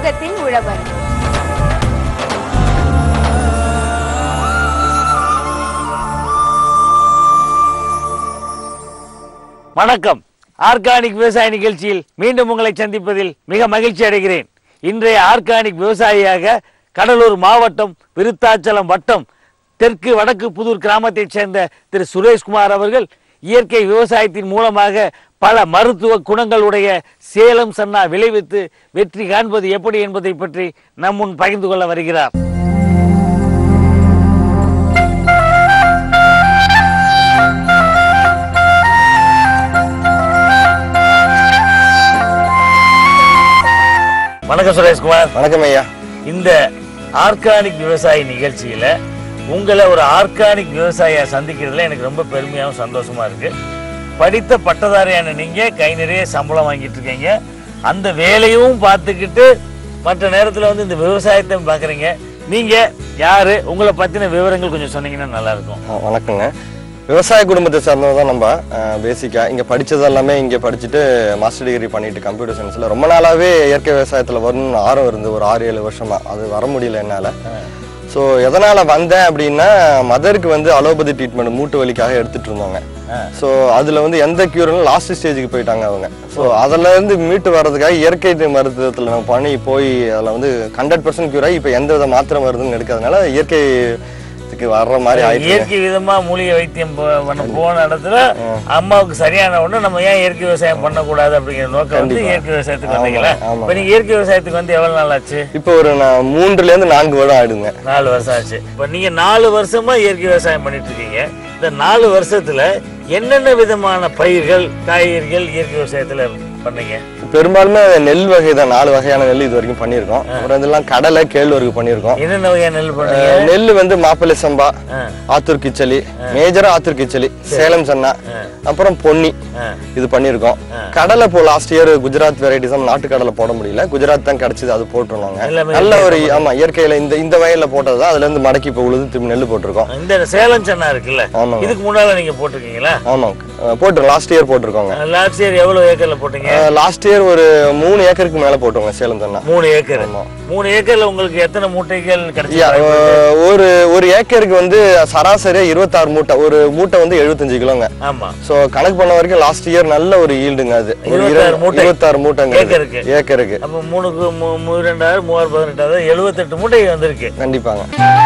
உலகத்தின் உழவர் வணக்கம் ஆர்கானிக் விவசாய நிகழ்ச்சியில் மீண்டும் உங்களை சந்திப்பதில் மிக மகிழ்ச்சி அடைகிறேன் இன்றைய ஆர்கானிக் விவசாயியாக கடலூர் மாவட்டம் விருத்தாச்சலம் வட்டம் தெற்கு வடக்கு புதூர் கிராமத்தைச் சேர்ந்த திரு சுரேஷ்குமார் அவர்கள் இயற்கை விவசாயத்தின் மூலமாக பல மருத்துவ குணங்களுடைய சேலம் சன்னா விளைவித்து வெற்றி காண்பது எப்படி என்பதை பற்றி நம் முன் பகிர்ந்து கொள்ள வருகிறார் வணக்கம் சுரேஷ்குமார் வணக்கம் ஐயா இந்த ஆர்கானிக் விவசாய நிகழ்ச்சியில உங்களை ஒரு ஆர்கானிக் விவசாயியா சந்திக்கிறதுல எனக்கு ரொம்ப பெருமையாகவும் சந்தோஷமா இருக்கு படித்த பட்டதாரியான நீங்க கை நிறைய சம்பளம் வாங்கிட்டு இருக்கீங்க அந்த வேலையும் பார்த்துக்கிட்டு மற்ற நேரத்துல வந்து இந்த விவசாயத்தை பார்க்குறீங்க நீங்க யாரு உங்களை பத்தின விவரங்கள் கொஞ்சம் சொன்னீங்கன்னா நல்லா இருக்கும் ஆ, வணக்கங்க விவசாய குடும்பத்தை சார்ந்தவங்க தான் நம்ம பேசிக்காக இங்கே படித்தது எல்லாமே இங்கே படிச்சுட்டு மாஸ்டர் டிகிரி பண்ணிட்டு கம்ப்யூட்டர் சயின்ஸில் ரொம்ப நாளாகவே இயற்கை விவசாயத்தில் வரணும்னு ஆர்வம் இருந்து ஒரு ஆறு ஏழு வருஷமா அது வர முடியல என்னால் ஸோ எதனால் வந்தேன் அப்படின்னா மதருக்கு வந்து அலோபதி ட்ரீட்மெண்ட் மூட்டு வலிக்காக எடுத்துட்டு இருந்தோங்க ஸோ அதில் வந்து எந்த க்யூரும் லாஸ்ட் ஸ்டேஜுக்கு போயிட்டாங்க அவங்க ஸோ அதிலேருந்து மீட்டு வர்றதுக்காக இயற்கை மருத்துவத்தில் நம்ம பண்ணி போய் அதில் வந்து ஹண்ட்ரட் பர்சன்ட் க்யூர் ஆகி இப்போ எந்த வித மாத்திரை மருந்தும் எடுக்காதனால இயற்கை இதுக்கு வர்ற மாதிரி ஆயிடுச்சு இயற்கை விதமா மூலிகை வைத்தியம் ப- பண்ண போன இடத்துல அம்மாவுக்கு சரியான ஒண்ணு நம்ம ஏன் இயற்கை விவசாயம் பண்ணக்கூடாது அப்படிங்கிற நோக்கம் வந்து கண்டிப்பா. இயற்கை விவசாயத்துக்கு ஆமா, வந்தீங்களா ஆமா. இப்ப நீங்க இயற்கை விவசாயத்துக்கு வந்து எவ்வளவு நாள் ஆச்சு இப்போ ஒரு நான் மூன்றுல இருந்து நான்கு வருடம் ஆயிடுங்க நாலு வருஷம் ஆச்சு இப்ப நீங்க நாலு வருஷமா இயற்கை விவசாயம் பண்ணிட்டு இருக்கீங்க இந்த நாலு வருஷத்துல என்னென்ன விதமான பயிர்கள் காய்கறிகள் இயற்கை விவசாயத்துல பண்ணீங்க பெரும்பாலுமே நெல் வகை தான் நாலு வகையான நெல் இது வரைக்கும் பண்ணியிருக்கோம் அப்புறம் இதெல்லாம் கடலை கேழ்வரகு பண்ணியிருக்கோம் என்னென்ன வகையான நெல் பண்ணீங்க அஹ் நெல் வந்து மாப்பிள்ளை சம்பா ஆ. ஆத்தூர் கிச்சலி மேஜரா ஆத்தூர் கிச்சலி சேலம் சன்னா அப்புறம் பொன்னி ஆ. இது பண்ணியிருக்கோம் கடலை இப்போ லாஸ்ட் இயர் குஜராத் வெரைட்டிஸ் நாட்டு கடலை போட முடியல குஜராத் தான் கிடைச்சது அது போட்டுருவாங்க எல்லாமே நல்ல ஒரு ஆமா இயற்கையில இந்த இந்த வயல்ல போட்டது தான் அதுல இருந்து மடக்கி இப்போ உழுது திரும்பி நெல் போட்டிருக்கோம் இந்த சேலம் சென்னா இருக்குல்ல ஆமாங்க. இதுக்கு முன்னால நீங்க போட்டிருக்கீங்களா ஆமாங்க அஹ் போட்டு லாஸ்ட் இயர் போட்டிருக்கோங்க லாஸ்ட் இயர் எவ்வளவு ஏக்கர்ல போட்டீங்க லாஸ்ட் இயர் ஒரு மூணு ஏக்கருக்கு மேல போட்டோங்க சேலம் சன்னா மூணு ஏக்கர் ஆமா. மூணு ஏக்கர்ல உங்களுக்கு எத்தனை மூட்டைகள் யா, கிடைச்சு அஹ், ஒரு ஒரு ஏக்கருக்கு வந்து சராசரியா இருபத்தாறு மூட்டை ஒரு மூட்டை வந்து எழுபத்தஞ்சு கிலோங்க ஆமா சோ கணக்கு பண்ண வரைக்கும் லாஸ்ட் இயர் நல்ல ஒரு ஈல்டுங்க அது ஒரு 26 மூட்டை. இருபத்தாறு மூட்டைங்க ஏக்கருக்கு. ஏக்கருக்கு அப்ப மூணுக்கு மூ- மூ- ரெண்டாயிரம் மூவாயிரம் பதினெட்டாயிரம் எழுபத்தெட்டு மூட்டை வந்திருக்கு கண்டிப்பாங்க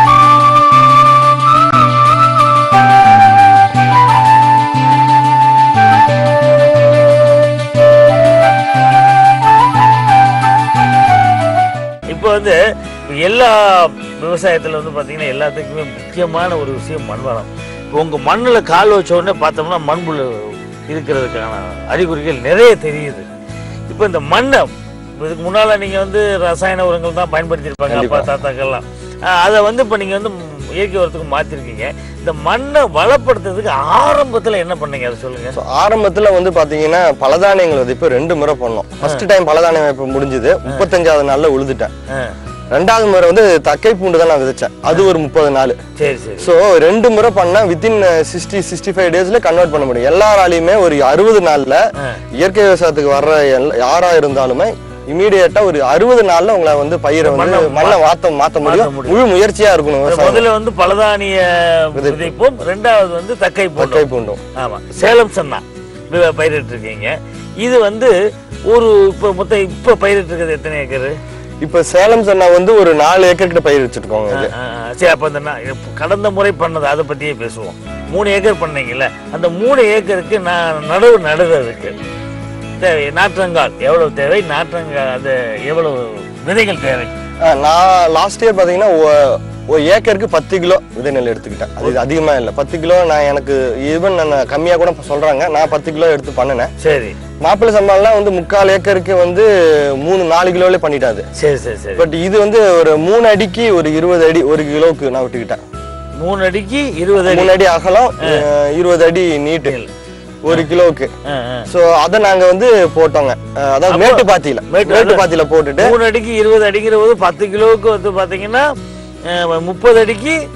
இப்போ வந்து எல்லா விவசாயத்துல வந்து பாத்தீங்கன்னா எல்லாத்துக்குமே முக்கியமான ஒரு விஷயம் மண் வளம் இப்போ உங்க மண்ணுல கால் வச்ச உடனே பார்த்தோம்னா மண்புழு இருக்கிறதுக்கான அறிகுறிகள் நிறைய தெரியுது இப்போ இந்த மண்ணை இதுக்கு முன்னால நீங்க வந்து ரசாயன உரங்கள் தான் பயன்படுத்தியிருப்பாங்க அப்பா கண்டிப்பா. தாத்தாக்கள்லாம் ஆஹ் அதை வந்து இப்போ நீங்க வந்து இயற்கை உரத்துக்கு மாத்திருக்கீங்க இந்த மண்ணை வளப்படுத்துறதுக்கு ஆரம்பத்துல என்ன பண்ணீங்க அதை சொல்லுங்க ஸோ ஆரம்பத்துல வந்து பாத்தீங்கன்னா பலதானியங்கள் வந்து இப்போ ரெண்டு முறை பண்ணோம் ஃபர்ஸ்ட் டைம் பலதானியம் இப்போ முடிஞ்சது முப்பத்தஞ்சாவது நாள்ல உழுதுட்டேன் ஆ, ரெண்டாவது முறை வந்து தக்கை பூண்டு தான் நான் விதைச்சேன் அது ஒரு முப்பது நாள் சரி சரி ஸோ ரெண்டு முறை பண்ணா வித்தின் சிக்ஸ்டி சிக்ஸ்டி ஃபைவ் டேஸ்ல கன்வெர்ட் பண்ண முடியும் எல்லாராலையுமே ஒரு அறுபது நாள்ல ஆ. இயற்கை விவசாயத்துக்கு வர்ற எல்லா- யாரா இருந்தாலுமே இமீடியட்டா ஒரு அறுபது நாள்ல உங்களை வந்து பயிரை வந்து மண்ணை மண்ணை மாத்த மாத்த முடியும் முடியும். முழு முயற்சியா இருக்கணும் விவசாயம் முதல்ல வந்து பலதானிய விதைப்பும் ரெண்டாவது வந்து தக்கை தக்கை போட்டோம் பூண்டும் ஆமா சேலம் சன்னா வி- பயிரிட்டு இருக்கீங்க இது வந்து ஒரு இப்போ மொத்தம் இப்போ பயிரிட்டு இருக்கிறது எத்தனை ஏக்கர் இப்ப சேலம் சொன்னா வந்து ஒரு நாலு ஏக்கர் கிட்ட பயிர் வச்சிருக்கோங்க இது சரி அப்போ இந்த நா- இப்ப கடந்த முறை பண்ணது அதை பத்தியே பேசுவோம் மூணு ஏக்கர் பண்ணீங்கல்ல அந்த மூணு ஏக்கருக்கு நான் நடவு நடுறதுக்கு தேவை நாற்றங்கால் எவ்வளவு தேவை நாற்றங்கால் அது எவ்வளவு விதைகள் தேவை ஆ, நான் லாஸ்ட் இயர் பாத்தீங்கன்னா ஒ- ஒரு ஏக்கருக்கு பத்து கிலோ விதை நெல் எடுத்துக்கிட்டேன் அது இது அதிகமா இல்லை பத்து கிலோ நான் எனக்கு ஈவன் நான் கம்மியா கூட சொல்றாங்க நான் பத்து கிலோ எடுத்து பண்ணினேன் சரி மாப்பிள்ளை சம்பாலாம் வந்து முக்கால் ஏக்கருக்கு வந்து மூணு நாலு கிலோலே பண்ணிட்டாது சரி சரி சரி பட் இது வந்து ஒரு மூணு அடிக்கு ஒரு இருபது அடி ஒரு கிலோவுக்கு நான் விட்டுக்கிட்டேன் மூணு அடிக்கு இருபது அடி மூணு அடி அகலம் அஹ், இருபது அடி நீட்டு ஒரு கிலோவுக்கு ஆ, ஆ. சோ அதை நாங்க வந்து போட்டோங்க அஹ், அதாவது அப்போ- மேட்டு பாத்தியில மேட்டு- மேட்டு பாத்தியில போட்டுட்டு மூணு அடிக்கு இருபது அடிங்கிற போது பத்து கிலோவுக்கு வந்து பாத்தீங்கன்னா அஹ், முப்பது அடிக்கு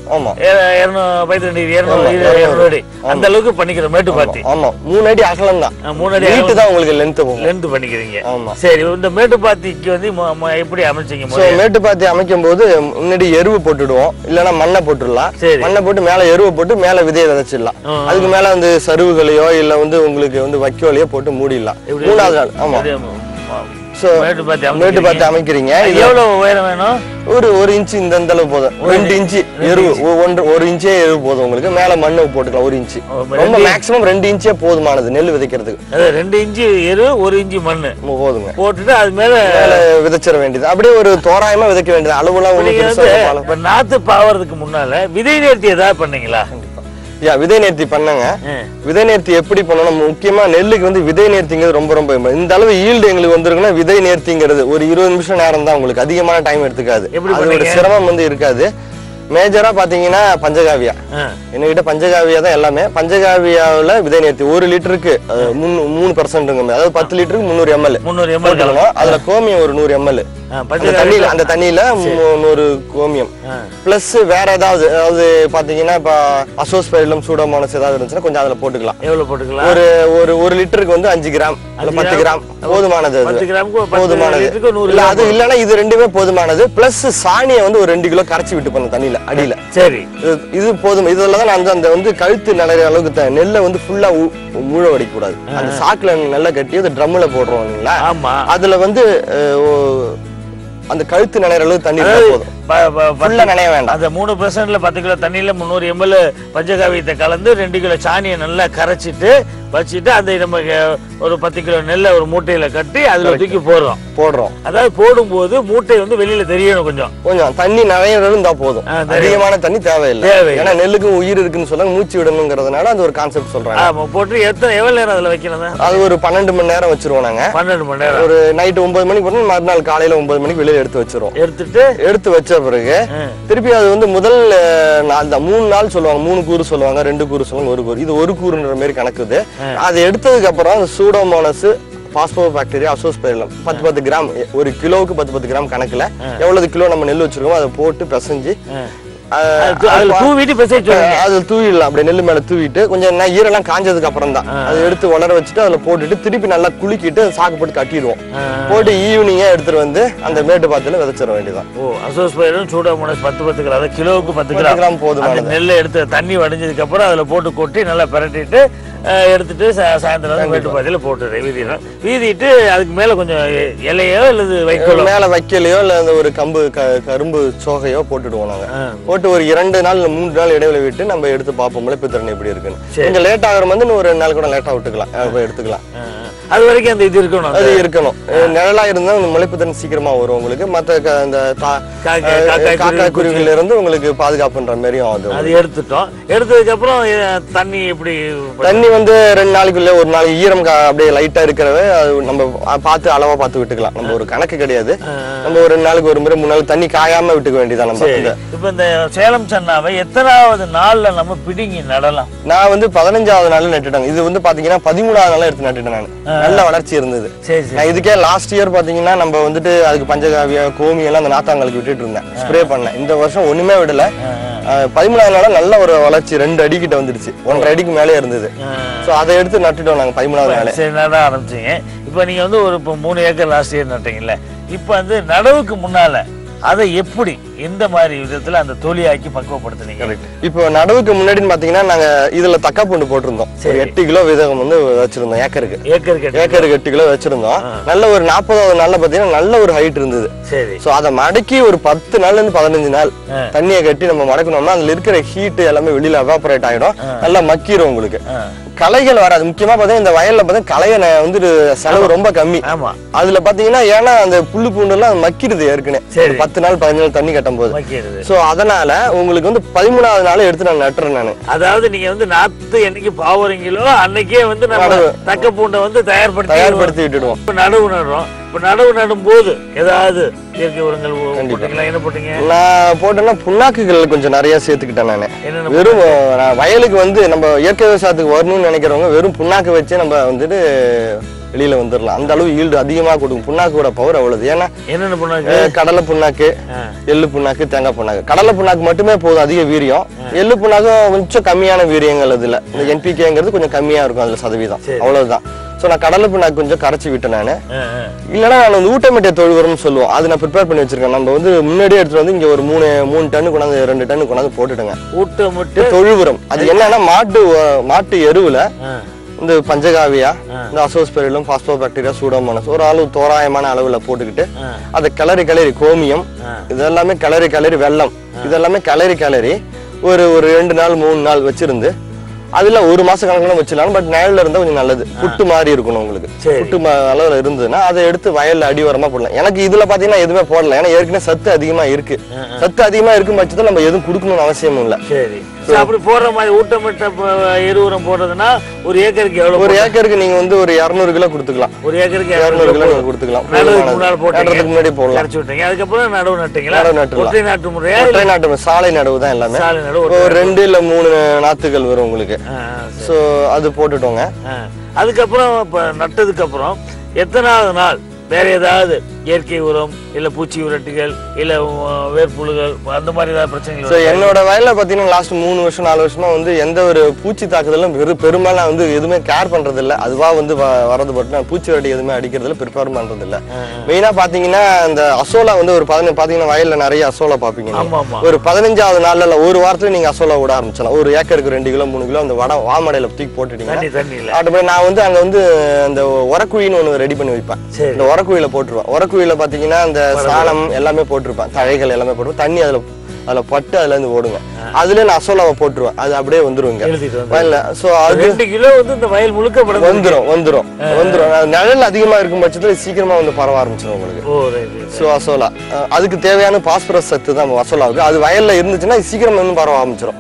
ஆமா இருநூத்தி ரெண்டு இருநூறு இது இருநூறு அடி அந்த அளவுக்கு பண்ணிக்கிறோம் மேட்டுப்பாத்தி ஆமா மூணு அடி அகலம் தான் ஆ, மூணு அடி நீட்டு தான் உங்களுக்கு லென்த் போகும் லென்த் பண்ணிக்கிறீங்க ஆமா சரி இந்த மேட்டுப்பாத்திக்கு வந்து மொ- மொ- எப்படி அமைச்சீங்க ஸோ முறைய? மேட்டுப்பாத்தி அமைக்கும் போது முன்னாடி எருவு போட்டுடுவோம் இல்லைன்னா மண்ணை போட்டுடலாம் சரி. மண்ணை போட்டு மேல எருவை போட்டு மேல விதையை விதைச்சிடலாம் ஆ. அதுக்கு மேல வந்து சருவுகளையோ இல்ல வந்து உங்களுக்கு வந்து வைக்கோலையோ போட்டு மூடிடலாம் எப்படி? மூணாவது நாள் ஆமா இது, ஆ, ஸோ மேட்டுப்பாத்தி மேட்டுப்பாத்தி அமைக்கிறீங்க. அமைக்கிறீங்க அது இது எவ்வளவு உயரம் வேணும் ஒரு ஒரு இன்ச்சு இந்த இந்த அளவு போதும் ரெண்டு இன்ச்சு எருவு ஒ- ஒன்று ஒரு இன்ச்சே எருவு போதும் உங்களுக்கு மேல மண்ணு போட்டுக்கலாம் ஒரு இன்ச்சு ஓ, ரொம்ப மேக்ஸிமம் ரெண்டு இன்ச்சே போதுமானது நெல் விதைக்கிறதுக்கு அது ரெண்டு இன்ச்சு எரு ஒரு இன்ச்சு மண்ணு மு- போதுங்க போட்டுட்டு அது மேல மேல விதைச்சிட வேண்டியது அப்படியே ஒரு தோராயமா விதைக்க வேண்டியது அளவுலாம் ஒன்றும் நீங்க பெருசா வந்து பாலம் இப்ப நாத்து பாவறதுக்கு முன்னால விதை நேர்த்தி ஏதாவது பண்ணீங்களா யா விதை நேர்த்தி பண்ணங்க ஆ. விதை நேர்த்தி எப்படி பண்ணணும் முக்கியமா நெல்லுக்கு வந்து விதை நேர்த்திங்கிறது ரொம்ப ரொம்ப important. இந்த அளவு ஈல்டு எங்களுக்கு வந்திருக்குன்னா விதை நேர்த்திங்கிறது ஒரு இருபது நிமிஷம் நேரம் தான் உங்களுக்கு அதிகமான டைம் எடுத்துக்காது எப்படி அதோட பண்ணீங்க? சிரமம் வந்து இருக்காது மேஜரா பாத்தீங்கன்னா பஞ்சகாவியா ஆ. என்கிட்ட பஞ்சகாவியா தான் எல்லாமே பஞ்சகாவியாவில் விதை நேர்த்தி ஒரு லிட்டருக்கு அஹ், மூணு- மூணு பர்சன்ட்டுங்க அதாவது பத்து லிட்டருக்கு முந்நூறு எம்எல் முந்நூறு எம்எல் போட்டுக்கணும் அதுல கோமியம் ஒரு நூறு எம்எல் அந்த தண்ணியில அந்த தண்ணியில மு- நூறு கோமியம் பிளஸ் வேற ஏதாவது அதாவது பாத்தீங்கன்னா இப்ப அசோஸ்பைலம் சூடோமோனஸ் ஏதாவது இருந்துச்சுன்னா கொஞ்சம் அதுல போட்டுக்கலாம் எவ்வளவு போட்டுக்கலாம் ஒரு ஒரு ஒரு லிட்டருக்கு வந்து அஞ்சு கிராம் இல்ல அஞ்சு பத்து கிராம் போதுமானது அது பத்து கிராமுக்கு பத்து போதுமானது லிட்டருக்கு நூறு இல்ல அது இல்லைன்னா இது ரெண்டுமே போதுமானது பிளஸ் சாணியை வந்து ஒரு ரெண்டு கிலோ கரைச்சி விட்டு பண்ண தண்ணியில அடியில சரி இது- இது போதும் இதுல தான் நான் வந்து அந்த வந்து கழுத்து நிறைய அளவுக்கு த- நெல்லை வந்து ஃபுல்லா ஊழ வடிக்க கூடாது அந்த சாக்குல நல்லா கட்டி அது ட்ரம்ல போடுறோம் இல்லைங்களா ஆமா அதுல வந்து அஹ், ஓ- அந்த கழுத்து நினைற அளவுக்கு தண்ணி இருந்தா போதும் ப- ப- பத்து- ஃபுல்லா நினைய வேண்டாம் அந்த மூணு பெர்சன்ட்ல பத்து கிலோ தண்ணியில முந்நூறு எம்எல் பஞ்சகாவியத்தை கலந்து ரெண்டு கிலோ சாணியை நல்லா கரைச்சிட்டு வச்சுட்டு அந்த நம்ம அஹ், ஒரு பத்து கிலோ நெல்லை ஒரு மூட்டையில கட்டி அதுல தூக்கி போடுறோம் போடுறோம் அதாவது போடும்போது மூட்டை வந்து வெளியில தெரியணும் கொஞ்சம் கொஞ்சம் தண்ணி நிறைய இருந்தா போதும் ஆ, தெரியும். அதிகமான தண்ணி தேவையில்லை தேவையில்லை. ஏன்னா நெல்லுக்கும் உயிர் இருக்குன்னு சொல்ல மூச்சு விடணுங்கிறதுனால அது ஒரு கான்செப்ட் சொல்றாங்க ஆமா போட்டு எத்தனை எவ்வளவு நேரம் அதுல வைக்கணும் அது ஒரு பன்னெண்டு மணி நேரம் வச்சிருவோம் நாங்க பன்னெண்டு மணி நேரம் ஒரு நைட்டு ஒன்பது மணிக்கு போட்டு மறுநாள் காலையில ஒன்பது மணிக்கு வெளியில எடுத்து வச்சிருவோம் எடுத்துட்டு எடுத்து வச்ச பிறகு ஆ, திருப்பி அது வந்து முதல் அஹ், நாள் தான் மூணு நாள் சொல்லுவாங்க மூணு கூறு சொல்லுவாங்க ரெண்டு கூறு சொல்லுவாங்க ஒரு கூறு இது ஒரு கூறுன்ற மாதிரி கணக்குது அது எடுத்ததுக்கு அப்புறம் அந்த சூடோமோனஸ் பாஸ்போ பாக்டீரியா அசோஸ்பைலம் பத்து பத்து கிராம் ஒரு கிலோவுக்கு பத்து பத்து கிராம் கணக்குல எவ்வளவு கிலோ நம்ம நெல் வச்சிருக்கோமோ அதை போட்டு பிசைஞ்சு ஆ. அஹ், அது தூ- அதுல தூவிட்டு பெசை சொல்லுங்க அது தூவிடலாம் அப்படியே நெல் மேல தூவிட்டு கொஞ்சம் நே- ஈரெல்லாம் காஞ்சதுக்கு அப்புறம் தான் அது எடுத்து உலர வச்சுட்டு அதுல போட்டுட்டு திருப்பி நல்லா குலுக்கிட்டு சாக்கு போட்டு கட்டிடுவோம் போட்டு ஈவினிங்கா எடுத்துட்டு வந்து அந்த மேட்டு பாத்துல விதைச்சிட வேண்டியதான் ஓ அசோஸ்பைரும் சூடாமோனஸ் பத்து பத்து கிலோ அதாவது கிலோவுக்கு பத்து பத்து கிராம் கிராம் போதுமானது. அந்த நெல்லை எடுத்து தண்ணி வடிஞ்சதுக்கு அப்புறம் அதுல போட்டு கொட்டி நல்லா பிரட்டிட்டு அஹ், எடுத்துட்டு சா- சாயந்தரம் வந்து மேட்டு பாதையில போட்டுடு வீதியிடும் வீதிட்டு அதுக்கு மேல கொஞ்சம் இ- இலையோ அல்லது வைக்கோலோ மேல வைக்கலையோ இல்ல அந்த ஒரு கம்பு க- கரும்பு சோகையோ போட்டுடுவோம் நாங்க ஆ. போட்டு ஒரு இரண்டு நாள் இல்ல மூணு நாள் இடைவெளி விட்டு நம்ம எடுத்து பார்ப்போம் முளைப்பு திறன் எப்படி இருக்குன்னு சரி. கொஞ்சம் லேட் ஆகிற வந்து இன்னும் ஒரு ரெண்டு நாள் கூட லேட்டா விட்டுக்கலாம் அஹ் போய் எடுத்துக்கலாம் அஹ், அது வரைக்கும் அந்த இது இருக்கணும் அது அந்த இருக்கணும் அஹ் நிழலா இருந்தா அந்த முளைப்பு திறன் சீக்கிரமா வரும் உங்களுக்கு மத்த க- அந்த தா- காக்கா- அஹ் காக்காய் காக்கா குருவி, குருவில இருந்து உங்களுக்கு பாதுகாப்புன்ற மாதிரியும் அது அது எடுத்துட்டோம் எடுத்ததுக்கு அப்புறம் அஹ், தண்ணி எப்படி தண்ணி வந்து ரெண்டு நாளைக்குள்ள ஒரு நாளைக்கு ஈரம் கா- அப்படியே லைட்டா இருக்கிறவே அது நம்ம பா- பார்த்து அளவா பார்த்து விட்டுக்கலாம் நம்ம ஒரு கணக்கு கிடையாது நம்ம ஒரு ரெண்டு நாளுக்கு ஒரு முறை மூணு நாள் தண்ணி காயாம விட்டுக்க வேண்டியதான் நம்ம சரி இந்த இப்ப இந்த சேலம் சன்னாவை எத்தனாவது நாள்ல நம்ம பிடுங்கி நடலாம் நான் வந்து பதினஞ்சாவது நாள் நட்டுட்டேன் இது வந்து பாத்தீங்கன்னா பதிமூணாவது நாள் எடுத்து நட்டுட்டேன் நான் நல்ல வளர்ச்சி இருந்தது சரி சரி நான் இதுக்கே லாஸ்ட் இயர் பாத்தீங்கன்னா நம்ம வந்துட்டு அதுக்கு பஞ்சகாவிய கோமி எல்லாம் அந்த நாத்தாங்களுக்கு விட்டுட்டு இருந்தேன் ஸ்ப்ரே பண்ணேன் இந்த வருஷம் ஒண்ணுமே விடல அஹ், பதிமூணாவது நாள் நல்ல ஒரு வளர்ச்சி ரெண்டு அடி கிட்ட வந்துருச்சு ஒன்றரை அடிக்கு மேலே இருந்தது சோ அதை எடுத்து நட்டுட்டோம் நாங்க பதிமூணாவது நாள் சரி நட ஆரம்பிச்சீங்க இப்போ நீங்க வந்து ஒரு இப்போ மூணு ஏக்கர் லாஸ்ட் இயர் நட்டீங்கல்ல இப்போ வந்து நடவுக்கு முன்னால அதை எப்படி எந்த மாதிரி விதத்துல அந்த தொலியாக்கி பக்குவப்படுத்துனீங்க இப்போ நடவுக்கு முன்னாடின்னு பாத்தீங்கன்னா நாங்க இதுல தக்கா பூண்டு போட்டிருந்தோம் ஒரு சரி. எட்டு கிலோ விதகம் வந்து வச்சிருந்தோம் ஏக்கருக்கு ஏக்கர் கேட்டு ஏக்கருக்கு எட்டு கிலோ வச்சிருந்தோம் நல்ல ஒரு நாற்பதாவது நாள்ல பாத்தீங்கன்னா நல்ல ஒரு ஹைட் இருந்தது சரி சோ அதை மடக்கி ஒரு பத்து நாள்ல இருந்து பதினஞ்சு நாள் ஆ. தண்ணியை கட்டி நம்ம மடக்கணும்னா அதுல இருக்கிற ஹீட் எல்லாமே வெளியில எவாபரேட் ஆயிடும் நல்லா மக்கிரும் உங்களுக்கு ஆ. களைகள் வராது முக்கியமா பாத்தீங்கன்னா இந்த வயல்ல பாத்தீங்கன்னா களைய ந- வந்து செலவு ரொம்ப கம்மி ஆமா அதுல பாத்தீங்கன்னா ஏன்னா அந்த புல்லு பூண்டு எல்லாம் மக்கிடுது ஏற்கனவே சரி. ஒரு பத்து நாள் பதினஞ்சு நாள் தண்ணி கட்டும் போது வைக்கிறது சோ அதனால உங்களுக்கு வந்து பதிமூணாவது நாள் எடுத்து நான் நட்டுறேன் நானு அதாவது நீங்க வந்து நாத்து என்னைக்கு பாவறீங்களோ அன்னைக்கே வந்து நம்ம நடவு. தக்க பூண்டை வந்து தயார்படுத்தி தயார்படுத்தி விட்டுடுவோம் இப்ப நடவு நடுறோம் இப்ப நடவு நடும் போது ஏதாவது இயற்கை உரங்கள் போட்டீங்களா என்ன போட்டீங்க நான் போட்டேன்னா புண்ணாக்குகள் கொஞ்சம் நிறைய சேர்த்துக்கிட்டேன் நானு என்னென்ன வெறும் நான் வயலுக்கு வந்து நம்ம இயற்கை விவசாயத்துக்கு வரணும்னு நினைக்கிறவங்க வெறும் புண்ணாக்கு வச்சு நம்ம வந்துட்டு வெளியில வந்துடலாம் அந்த அளவு ஈல்டு அதிகமா கொடுக்கும் புண்ணாக்கோட பவர் அவ்வளவு ஏன்னா என்னென்ன பண்ணாங்க அஹ், கடலை புண்ணாக்கு எள்ளு புண்ணாக்கு தேங்காய் புண்ணாக்கு கடலை புண்ணாக்கு மட்டுமே போதும் அதிக வீரியம் எள்ளு புண்ணாக்கும் கொஞ்சம் கம்மியான வீரியங்கள் அதுல இந்த என்பிகேங்கிறது கொஞ்சம் கம்மியா இருக்கும் அதுல சதவீதம் அவ்வளவுதான் ஸோ நான் கடலை புண்ணாக்கு கொஞ்சம் கரைச்சி விட்டேன் நான் இல்லைன்னா நான் வந்து ஊட்டமேட்டை தொழு உரம்னு சொல்லுவோம் அது நான் ப்ரிப்பேர் பண்ணி வச்சிருக்கேன் நம்ம வந்து முன்னாடியே எடுத்துட்டு வந்து இங்க ஒரு மூணு மூணு டன்னு கொண்டாந்து ரெண்டு டன்னு கொண்டாந்து போட்டுட்டுங்க ஊட்டமிட்டு தொழு உரம் அது என்னன்னா மாட்டு உ- மாட்டு எருவுல இந்த பஞ்சகாவியா இந்த அசோஸ்பெரிலும் பாஸ்போபாக்டீரியா சூடோமோனஸ் ஒரு அளவு தோராயமான அளவுல போட்டுக்கிட்டு அதை கிளறி கிளறி கோமியம் இதெல்லாமே கிளறி கிளறி வெல்லம் இதெல்லாமே கிளறி கிளறி ஒரு ஒரு ரெண்டு நாள் மூணு நாள் வச்சிருந்து அதுல ஒரு மாச கணக்குல வச்சிடலாம் பட் நிழல்ல இருந்தா கொஞ்சம் நல்லது புட்டு மாதிரி இருக்கணும் உங்களுக்கு சரி. புட்டு ம- அளவுல இருந்ததுன்னா அதை எடுத்து வயல்ல அடிவரமா போடலாம் எனக்கு இதுல பாத்தீங்கன்னா எதுவுமே போடல ஏன்னா ஏற்கனவே சத்து அதிகமா இருக்கு சத்து அதிகமா இருக்கும் பட்சத்துல நம்ம எதுவும் கொடுக்கணும்னு அவசியம் இல்ல சரி சரி, அப்படி போடுற மாதிரி ஊட்டமிட்ட ப- எரு உரம் போடுறதுன்னா ஒரு ஏக்கருக்கு எவ்வளவு ஒரு ஏக்கருக்கு நீங்க வந்து ஒரு இரநூறு கிலோ கொடுத்துக்கலாம் ஒரு ஏக்கருக்கு இரநூறு இரநூறு கிலோ நீங்க கொடுத்துக்கலாம் நடுவுக்கு போதுமானது. முன்னாடி போட்டீங்க நடுறதுக்கு முன்னாடி போடலாம் கரைச்சு விட்டீங்க அதுக்கப்புறம் நடவு நட்டீங்களா நடவு நட்டுலாம். ஒற்றை நாட்டு முறையா இல்ல ஒற்றை நாட்டு சாலை நடவு தான் எல்லாமே சாலை நடவு இப்போ ஒரு ரெண்டு இல்ல மூணு நாத்துகள் வரும் உங்களுக்கு ஆ, சோ அது போட்டுட்டோங்க ஆ. அதுக்கப்புறம் இப்ப நட்டதுக்கு அப்புறம் எத்தனாவது நாள் வேற ஏதாவது இயற்கை உரம் இல்ல பூச்சி உரட்டிகள் இல்ல உ- வேர்ப்புழுகள் அந்த மாதிரி ஏதாவது பிரச்சனைகள் ஸோ என்னோட வயல்ல பாத்தீங்கன்னா லாஸ்ட் மூணு வருஷம் நாலு வருஷமா வந்து எந்த ஒரு பூச்சி தாக்குதலும் பெரு பெரும்பாலும் நான் வந்து எதுவுமே கேர் பண்றது இல்ல அதுவா வந்து வ- வரது பட்டு நான் பூச்சி வரட்டி எதுவுமே அடிக்கிறது இல்ல ப்ரிப்பேர் பண்றது இல்ல மெயினா பாத்தீங்கன்னா இந்த அசோலா வந்து ஒரு பதினஞ்சு பாத்தீங்கன்னா வயல்ல நிறைய அசோலா பாப்பீங்க நீங்க. ஆமா ஆமா ஒரு பதினஞ்சாவது நாள்ல இல்ல ஒரு வாரத்துல நீங்க அசோலா விட ஆரம்பிச்சலாம் ஒரு ஏக்கருக்கு ரெண்டு கிலோ மூணு கிலோ அந்த வட வாமடையில தூக்கி போட்டுட்டீங்கன்னா தண்ணி தண்ணி இல்ல ஆட்டோமேட்டிக் நான் வந்து அங்க வந்து அந்த உரக்குழின்னு ஒன்று ரெடி பண்ணி வைப்பேன் சரி இந்த உரக்குழியில போட்டுருவேன் உரக்குழியில பாத்தீங்கன்னா அந்த சாணம் எல்லாமே போட்டிருப்பேன் தழைகள் எல்லாமே போட்டுருவேன் தண்ணி அதுல அதுல பட்டு அதுல இருந்து ஓடுங்க அதுல நான் அசோலாவை போட்டுருவேன் அது அப்படியே வந்துருங்க எழுதிட்டு வந்து வயல்ல சோ அது ரெண்டு கிலோ வந்து இந்த வயல் முழுக்க படம் வந்துரும் வந்துரும் வந்துரும் அது நிழல் அதிகமா இருக்கும் பட்சத்துல சீக்கிரமா வந்து பரவ ஆரம்பிச்சிடும் உங்களுக்கு ஓ ரைட் ஸோ அசோலா அஹ் அதுக்கு தேவையான பாஸ்பரஸ் சத்து தான் அசோலாவுக்கு அது வயல்ல இருந்துச்சுன்னா இது சீக்கிரம் வந்து பரவ ஆரம்பிச்சிடும்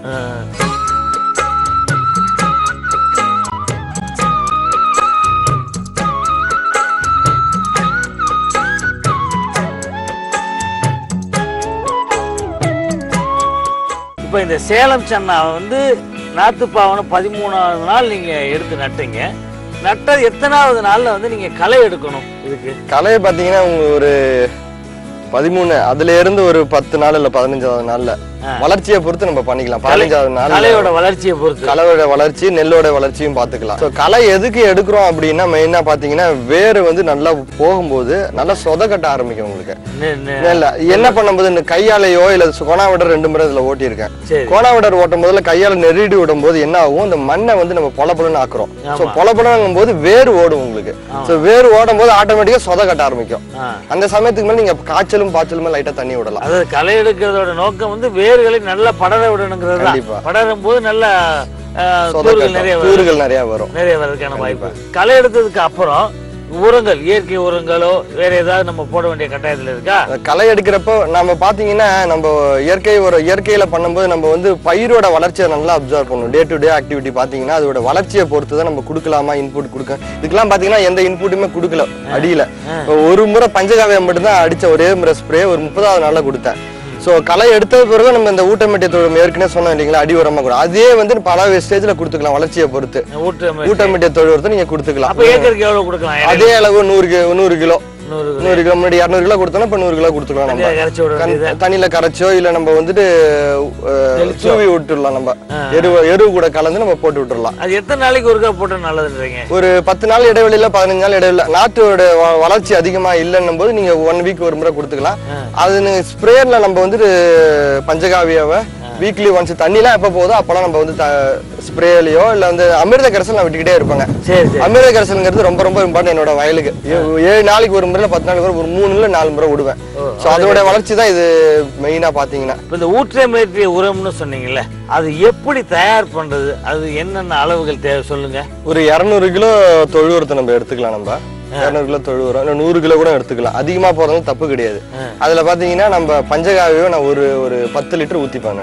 இப்போ இந்த சேலம் சன்னா வந்து நாத்துப்பாவனம் பதிமூணாவது நாள் நீங்க எடுத்து நட்டீங்க நட்டது எத்தனாவது நாள்ல வந்து நீங்க களை எடுக்கணும் இதுக்கு கலையை பாத்தீங்கன்னா உங்க ஒரு பதிமூணு அதுல இருந்து ஒரு பத்து நாள் இல்ல பதினஞ்சாவது நாள்ல வளர்ச்சியை பொறுத்து நம்ம பண்ணிக்கலாம் பதினஞ்சாவது நாள் கலையோட வளர்ச்சியை பொறுத்து கலவோட வளர்ச்சி நெல்லோட வளர்ச்சியும் பார்த்துக்கலாம் ஸோ களை எதுக்கு எடுக்கிறோம் அப்படின்னா மெயினா பாத்தீங்கன்னா வேர் வந்து நல்லா போகும்போது நல்லா சொத கட்ட ஆரம்பிக்கும் உங்களுக்கு நெ- நெ- இல்ல என்ன பண்ணும்போது இந்த கையாலையோ இல்ல கோணாவிடர் ரெண்டு முறை இதுல ஓட்டியிருக்கேன் சரி கோணாவிடர் ஓட்டும் போதுல கையால நெருடி விடும் போது என்ன ஆகும் இந்த மண்ணை வந்து நம்ம பொலப்பலன்னு ஆக்குறோம் ஸோ பொலப்பலங்கும் போது வேர் ஓடும் உங்களுக்கு ஸோ வேர் ஓடும் போது ஆட்டோமேட்டிக்கா சொத கட்ட ஆரம்பிக்கும் ஆ. அந்த சமயத்துக்கு மேல நீங்க காய்ச்சலும் பாய்ச்சலுமே லைட்டா தண்ணி விடலாம் அதாவது களை எடுக்கிறதோட நோக்கம் வந்து வேர்களை நல்லா படர விடணுங்கிறது தான் கண்டிப்பா. படரும் போது நல்லா அஹ், சொத தூர்கள் நிறைய கட்டும் வரும். தூறுகள் நிறைய வரும் நிறைய வர்றதுக்கான வாய்ப்பு களை எடுத்ததுக்கு அப்புறம் உரங்கள் இயற்கை உரங்களோ வேற ஏதாவது நம்ம போட வேண்டிய கட்டாயத்துல இருக்கா களை எடுக்கிறப்போ நம்ம பாத்தீங்கன்னா நம்ம இயற்கை ஒரு இயற்கையில பண்ணும்போது நம்ம வந்து பயிரோட வளர்ச்சியை நல்லா அப்சர்வ் பண்ணணும் டே டு டே ஆக்டிவிட்டி பாத்தீங்கன்னா அதோட வளர்ச்சியை பொறுத்து தான் நம்ம கொடுக்கலாமா இன்புட் கொடுக்க இதுக்கெல்லாம் பாத்தீங்கன்னா எந்த இன்புட்டுமே கொடுக்கல அடியில இப்போ ஒரு முறை பஞ்சகாவியம் மட்டும்தான் அடிச்ச ஒரே முறை ஸ்ப்ரே ஒரு முப்பதாவது நாள்ல கொடுத்தேன் ஸோ களை எடுத்த பிறகு நம்ம இந்த ஊட்டமேட்டிய தொழில் ஏற்கனவே சொன்னோம் இல்லைங்களா அடி உரமா கூட அதே வந்து பல ஸ்டேஜ்ல கொடுத்துக்கலாம் வளர்ச்சியை பொறுத்து ஊட்டு ஊட்டமேட்டிய தொழில் உரத்தை நீங்க கொடுத்துக்கலாம் அப்ப ஏக்கருக்கு எவ்வளவு கொடுக்கலாம் அதே அளவு நூறு கி- நூறு கிலோ நூறு நூறு கிலோ முன்னாடி இரநூறு கிலோ கொடுத்தோம்னா இப்போ நூறு கிலோ கொடுத்துக்கலாம் நம்ம தண்ணியில கரைச்சி விட வேண்டியது கண்- தண்ணியில கரைச்சோ இல்ல நம்ம வந்துட்டு அஹ், தூவி விட்டுடலாம் நம்ம எரு எரு கூட கலந்து நம்ம போட்டு விட்டுறலாம் அது எத்தனை நாளைக்கு ஒருக்கா போட்டா நல்லதுன்றீங்க ஒரு பத்து நாள் இடைவெளியில பதினஞ்சு நாள் இடைவெளியில நாட்டோட வ- வளர்ச்சி அதிகமா இல்லைன்னும் போது நீங்க ஒன் வீக் ஒரு முறை கொடுத்துக்கலாம் அது ஸ்ப்ரேயர்ல நம்ம வந்துட்டு பஞ்சகாவியாவை வீக்லி ஒன்ஸ் தண்ணிலாம் எப்போ போதோ அப்போலாம் நம்ம வந்து ஸ்ப்ரேலையோ இல்ல வந்து அமிர்த கரைசல் நான் விட்டுக்கிட்டே இருப்பாங்க சரி சரி அமிர்த கரைசல்ங்கிறது ரொம்ப ரொம்ப இம்பார்ட்டன் என்னோட வயலுக்கு ஏ- ஏழு நாளைக்கு ஒரு முறை இல்ல பத்து நாளைக்கு ஒரு ஒரு மூணு இல்ல நாலு முறை விடுவேன் ஸோ அதோட வளர்ச்சி தான் இது மெயினா பாத்தீங்கன்னா இப்ப இந்த ஊற்றமேற்றிய உரம்னு சொன்னீங்கல்ல அது எப்படி தயார் பண்றது அது என்னென்ன அளவுகள் தேவை சொல்லுங்க ஒரு இரநூறு கிலோ தொழு உரத்தை நம்ம எடுத்துக்கலாம் நம்ம இரநூறு கிலோ தொழு உரம் இல்லை நூறு கிலோ கூட எடுத்துக்கலாம் அதிகமா போறதும் தப்பு கிடையாது அதுல பாத்தீங்கன்னா நம்ம பஞ்சகாவியோ நான் ஒரு ஒரு பத்து லிட்டர் ஊத்திப்பேன் நான்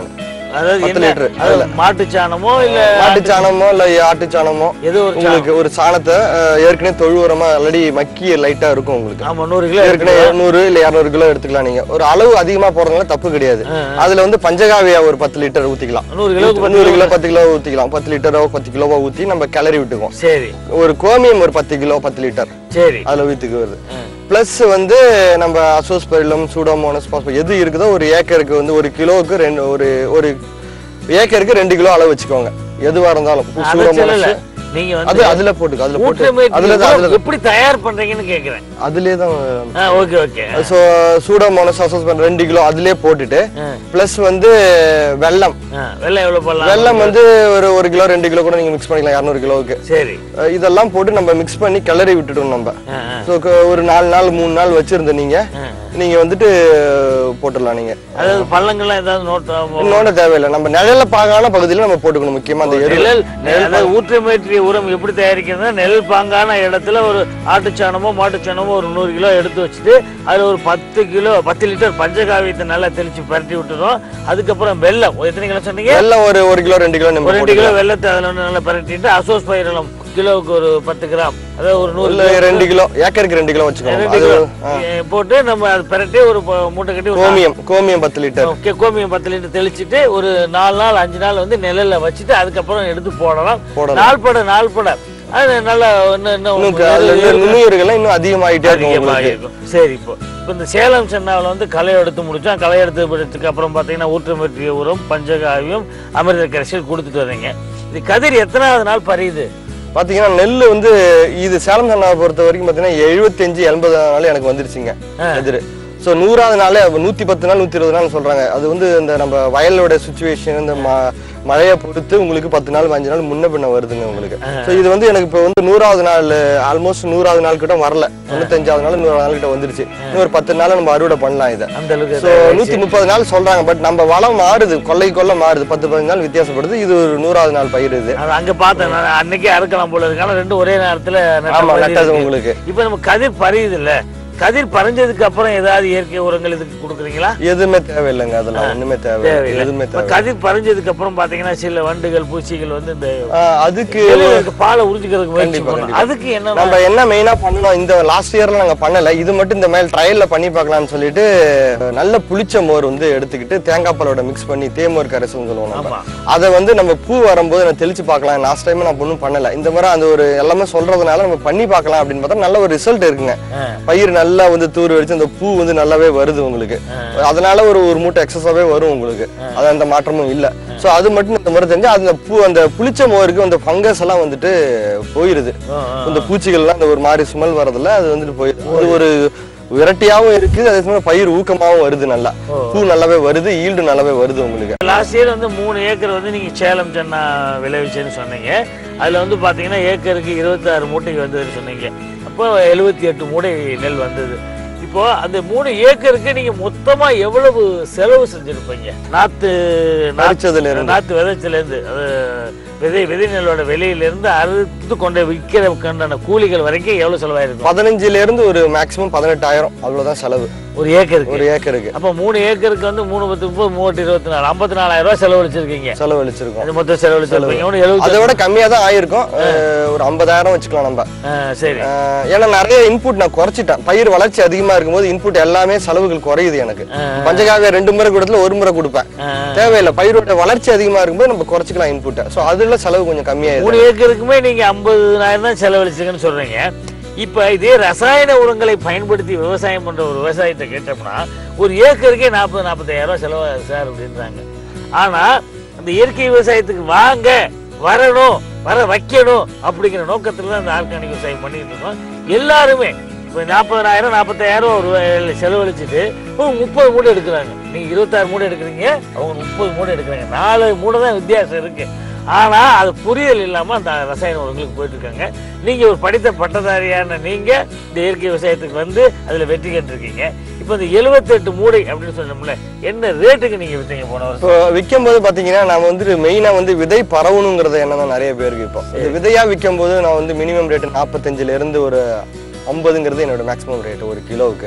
அதாவது பத்து என்ன லிட்டர் அதாவது மாட்டு சாணமோ இல்ல மாட்டு சாணமோ இல்ல ஆட்டு சாணமோ ஏதோ ஒரு சாணம் உங்களுக்கு ஒரு சாணத்தை அஹ், ஏற்கனவே தொழு உரமா ஆல்ரெடி மக்கி லைட்டா இருக்கும் உங்களுக்கு ஆமா நூறு கிலோ ஏற்கனவே நூறு இல்ல இரநூறு கிலோ எடுத்துக்கலாம் நீங்க ஒரு அளவு அதிகமா போறதுனால தப்பு கிடையாது ஆ, அதுல வந்து பஞ்சகாவியா ஒரு பத்து லிட்டர் ஊத்திக்கலாம் நூறு கிலோவுக்கு பத்து நூறு கிலோ பத்து கிலோ ஊத்திக்கலாம் பத்து லிட்டரோ பத்து கிலோவோ ஊத்தி நம்ம கிளறி விட்டுக்குவோம் சரி ஒரு கோமியம் ஒரு பத்து கிலோ பத்து லிட்டர் சரி அதுல வீட்டுக்கு வருது ஆ. பிளஸ் வந்து நம்ம அசோஸ்பெரிலம் சூடோமோனஸ் பாஸ்போ எது இருக்குதோ ஒரு ஏக்கருக்கு வந்து ஒரு கிலோவுக்கு ரெண்டு ஒரு ஒரு ஏக்கருக்கு ரெண்டு கிலோ அளவு வச்சுக்கோங்க எதுவா இருந்தாலும் அதை சொல்லல சூடோமோனஸ் நீங்க அது வந்து அதுல போட்டுக்கோ அதுல போட்டு ஊட்டமேட்டு அதுல தான் அதுல எப்படி தயார் பண்றீங்கன்னு கேக்குறேன் அதுலயே தான் okay okay so pseudomonas azospirillum ரெண்டு கிலோ அதுலயே போட்டுட்டு பிளஸ் வந்து வெல்லம் வெள்ளம் எவ்வளவு போடலாம் வெல்லம் வந்து ஒரு ஒரு கிலோ ரெண்டு கிலோ கூட நீங்க மிக்ஸ் பண்ணிக்கலாம் இரநூறு கிலோவுக்கு சரி அஹ் இதெல்லாம் போட்டு நம்ம மிக்ஸ் பண்ணி கிளறி விட்டுட்டோம் நம்ம ஆ, ஆ, ஸோ ஒரு நாலு நாள் மூணு நாள் வச்சிருந்த நீங்க ஆ. நீங்க வந்துட்டு போட்டுடலாம் நீங்க அதாவது பள்ளங்கள்லாம் ஏதாவது நோட் நோண்ட தேவையில்லை நம்ம நிழல்ல பாகான பகுதியில நம்ம போட்டுக்கணும் முக்கியமா அந்த எரு நிழல் அதாவது ஊற்றமேற்றிய உரம் எப்படி தயாரிக்கிறதுனா நிழல் பாங்கான இடத்துல ஒரு ஆட்டுச்சாணமோ மாட்டுச்சாணமோ ஒரு நூறு கிலோ எடுத்து வச்சுட்டு அதுல ஒரு பத்து கிலோ பத்து லிட்டர் பஞ்சகாவியத்தை நல்லா தெளிச்சு பரட்டி விட்டுறோம் அதுக்கப்புறம் வெல்லம் எத்தனை கிலோ சொன்னீங்க வெல்லம் ஒரு ஒரு கிலோ ரெண்டு கிலோ ஒரு நம்ம ரெண்டு கிலோ வெள்ளத்தை அதுல வந்து நல்லா பரட்டிட்டு அசோஸ் பயிரலம் கிலோவுக்கு ஒரு பத்து கிராம் அதாவது ஒரு நூறு இல்ல ரெண்டு கிலோ ஏக்கருக்கு ரெண்டு கிலோ வச்சுக்கோங்க ரெண்டு அது கிலோ அஹ் போட்டு நம்ம அது பரட்டி ஒரு ப- மூட்டை கட்டி ஒரு கோமியம் கோமியம் பத்து லிட்டர் ஓகே கோமியம் பத்து லிட்டர் தெளிச்சிட்டு ஒரு நாலு நாள் அஞ்சு நாள் வந்து நிழல்ல வச்சுட்டு அதுக்கப்புறம் எடுத்து போடலாம் போடலாம். நாள் பட நாள் பட அது நல்லா இன்னும் இன்னும் இன்னும் அதுல இருந்து நுண்ணுயிர்கள்லாம் இன்னும் அதிகமாயிட்டே இருக்கும் அதிகமாக உங்களுக்கு இருக்கும் சரி இப்போ இப்போ இந்த சேலம் சென்னாவில் வந்து களை எடுத்து முடிச்சோம் களை எடுத்து முடிச்சதுக்கு அப்புறம் பார்த்தீங்கன்னா ஊற்றமற்றிய உரம் பஞ்சகாவியம் அமிர்த கரைசல் கொடுத்துட்டு வர்றீங்க இது கதிர் எத்தனாவது நாள் பறியுது பாத்தீங்கன்னா நெல் வந்து இது சேலம் சன்னாவை பொறுத்த வரைக்கும் பாத்தீங்கன்னா எழுபத்தஞ்சு எண்பது நாள் எனக்கு வந்துருச்சுங்க எதிர் ஸோ நூறாவது நாளே நூத்தி பத்து நாள் நூத்தி இருபது நாள் சொல்றாங்க அது வந்து இந்த நம்ம வயலோட சுச்சுவேஷன் இந்த ம- மழையை பொறுத்து உங்களுக்கு பத்து நாள் அஞ்சு நாள் முன்ன பின்ன வருதுங்க உங்களுக்கு ஸோ இது வந்து எனக்கு இப்போ வந்து நூறாவது நாள் ஆல்மோஸ்ட் நூறாவது நாள் கிட்ட வரல தொண்ணூத்தஞ்சாவது நாள் நூறாவது நாள் கிட்ட வந்துருச்சு இன்னும் ஒரு பத்து நாள் நம்ம அறுவடை பண்ணலாம் இதை அந்த அளவுக்கு ஸோ நூத்தி முப்பது நாள் சொல்றாங்க பட் நம்ம வளம் மாறுது கொள்ளை கொள்ள மாறுது பத்து பதினஞ்சு நாள் வித்தியாசப்படுது இது ஒரு நூறாவது நாள் பயிர் இது அது அங்க பார்த்தேன் நான் அன்னைக்கே அறுக்கலாம் போல இருக்கு ஆனா ரெண்டும் ஒரே நேரத்துல நட்ட ஆமா மாதிரி நட்டது இருக்கு. உங்களுக்கு இப்போ நம்ம கதிர் பறியுது இல்ல கதிர் பறிஞ்சதுக்கு அப்புறம் ஏதாவது இயற்கை உரங்கள் இதுக்கு கொடுக்குறீங்களா எதுவுமே தேவையில்லைங்க அதெல்லாம் ஒண்ணுமே தேவை தேவையில்லை எதுவுமே இப்ப தேவை கதிர் பறிஞ்சதுக்கு அப்புறம் பாத்தீங்கன்னா சில வண்டுகள் பூச்சிகள் வந்து இந்த ஆஹ் அதுக்கு வெளியில இருக்க பாலை உறிஞ்சிக்கிறதுக்கு முயற்சி கண்டிப்பா, பண்ணும் கண்டிப்பா. அதுக்கு என்ன நம்ம என்ன மெயினா பண்ணணும் இந்த லாஸ்ட் இயர்ல நாங்க பண்ணல இது மட்டும் இந்த மேல் ட்ரையல்ல பண்ணி பார்க்கலாம்னு சொல்லிட்டு நல்ல புளிச்ச மோர் வந்து எடுத்துக்கிட்டு தேங்காய் பாலோட மிக்ஸ் பண்ணி தேமோர் கரைசல்னு சொல்லுவோம் நம்ம ஆமா அதை வந்து நம்ம பூ வரும்போது நான் தெளிச்சு பார்க்கலாம் லாஸ்ட் டைம் நான் ஒன்றும் பண்ணல இந்த மாதிரி அந்த ஒரு எல்லாமே சொல்றதுனால நம்ம பண்ணி பார்க்கலாம் அப்படின்னு பார்த்தா நல்ல ஒரு ரிசல்ட் இருக்குங்க ஆ. பயிர் நல்லா வந்து தூர் வெடிச்சு அந்த பூ வந்து நல்லாவே வருது உங்களுக்கு அதனால ஒரு ஒரு மூட்டை எக்ஸஸாவே வரும் உங்களுக்கு அது அந்த மாற்றமும் இல்ல சோ அது மட்டும் இந்த மாதிரி தெரிஞ்சு அந்த பூ அந்த புளிச்ச மோருக்கு அந்த ஃபங்கஸ் எல்லாம் வந்துட்டு போயிருது ஆ, ஆ. இந்த பூச்சிகள்லாம் அந்த ஒரு மாதிரி ஸ்மெல் வரதுல அது வந்துட்டு போயிருது அது ஒரு விரட்டியாவும் இருக்கு அதே சமயம் பயிர் ஊக்கமாவும் வருது நல்லா பூ நல்லாவே வருது ஈல்டு நல்லாவே வருது உங்களுக்கு லாஸ்ட் இயர் வந்து மூணு ஏக்கர் வந்து நீங்க சேலம் சென்னா விளைவிச்சேன்னு சொன்னீங்க அதுல வந்து பாத்தீங்கன்னா ஏக்கருக்கு இருபத்தாறு மூட்டைக்கு வந்ததுன்னு சொன்னீங்க அப்போ எழுபத்தி எட்டு மூடை நெல் வந்தது இப்போ அந்த மூணு ஏக்கருக்கு நீங்க மொத்தமா எவ்வளவு செலவு செஞ்சிருப்பீங்க நாத்து பறிச்சதுல இருந்து. நாத்து விதைச்சல இருந்து அது விதை விதை நெல்லோட விலையில இருந்து அறுத்து கொண்டு விற்கிற கூலிகள் வரைக்கும் எவ்வளவு செலவாயிருக்கும் பதினஞ்சுல இருந்து ஒரு மேக்சிமம் பதினெட்டாயிரம் அவ்வளவுதான் செலவு ஒரு ஏக்கருக்கு ஒரு ஏக்கருக்கு அப்ப மூணு ஏக்கருக்கு வந்து மூணு பத்து முப்பது மூவட்டு இருபத்தி நாலு ஐம்பத்தி நாலாயிரம் ரூபாய் செலவழிச்சிருக்கீங்க செலவழிச்சிருக்கோம் அது மொத்தம் செலவழிச்சிருப்பீங்க ஒன்று எழுபது அதை விட கம்மியா தான் ஆயிருக்கும் அஹ் ஒரு ஐம்பதாயிரம் வச்சுக்கலாம் நம்ம ஆ, சரி அஹ் ஏன்னா நிறைய இன்புட் நான் குறைச்சிட்டேன் பயிர் வளர்ச்சி அதிகமா இருக்கும்போது இன்புட் எல்லாமே செலவுகள் குறையுது எனக்கு பஞ்சகாவிய ரெண்டு முறை கொடுத்துல ஒரு முறை கொடுப்பேன் ஆ. தேவையில்லை பயிரோட வளர்ச்சி அதிகமா இருக்கும்போது நம்ம குறைச்சிக்கலாம் இன்புட்டை ஸோ அதுல செலவு கொஞ்சம் கம்மியாயிருது மூணு ஏக்கருக்குமே நீங்க ஐம்பதுனாயிரம் தான் செலவழிச்சிருக்கேன்னு சொல்றீங்க இப்ப இதே ரசாயன உரங்களை பயன்படுத்தி விவசாயம் பண்ற ஒரு விவசாயத்தை கேட்டோம்னா ஒரு ஏக்கருக்கே நாற்பது நாற்பத்தாயிரம் ரூபாய் செலவாகுது சார் அப்படின்றாங்க ஆனா அந்த இயற்கை விவசாயத்துக்கு வாங்க வரணும் வர வைக்கணும் அப்படிங்கிற நோக்கத்துல தான் இந்த ஆர்கானிக் விவசாயம் பண்ணிட்டு இருக்கோம் எல்லாருமே இப்போ நாற்பதாயிரம் நாற்பத்தாயிரம் ஒரு வே- செலவழிச்சிட்டு ஒரு முப்பது மூடை எடுக்கிறாங்க நீங்க இருபத்தாறு மூடை எடுக்கிறீங்க அவங்க முப்பது மூடை எடுக்கிறாங்க நாலு மூடை தான் வித்தியாசம் இருக்கு ஆனா அது புரிதல் இல்லாம அந்த ரசாயன உரங்களுக்கு போயிட்டு இருக்காங்க நீங்க ஒரு படித்த பட்டதாரியான நீங்க இந்த இயற்கை விவசாயத்துக்கு வந்து அதுல வெற்றி கண்டிருக்கீங்க இப்போ இந்த 78 மூடை அப்படின்னு சொன்னோம்ல என்ன ரேட்டுக்கு நீங்க வித்தீங்க போன வருஷம் இப்போ விற்கும் போது பாத்தீங்கன்னா நான் வந்து மெயினா வந்து விதை பரவணுங்கிறத எண்ணம் தான் நிறைய பேருக்கு இப்போ இந்த விதையா விற்கும் போது நான் வந்து மினிமம் ரேட் நாற்பத்தஞ்சுல இருந்து ஒரு ஐம்பதுங்கிறது என்னோட மேக்ஸிமம் ரேட் ஒரு கிலோவுக்கு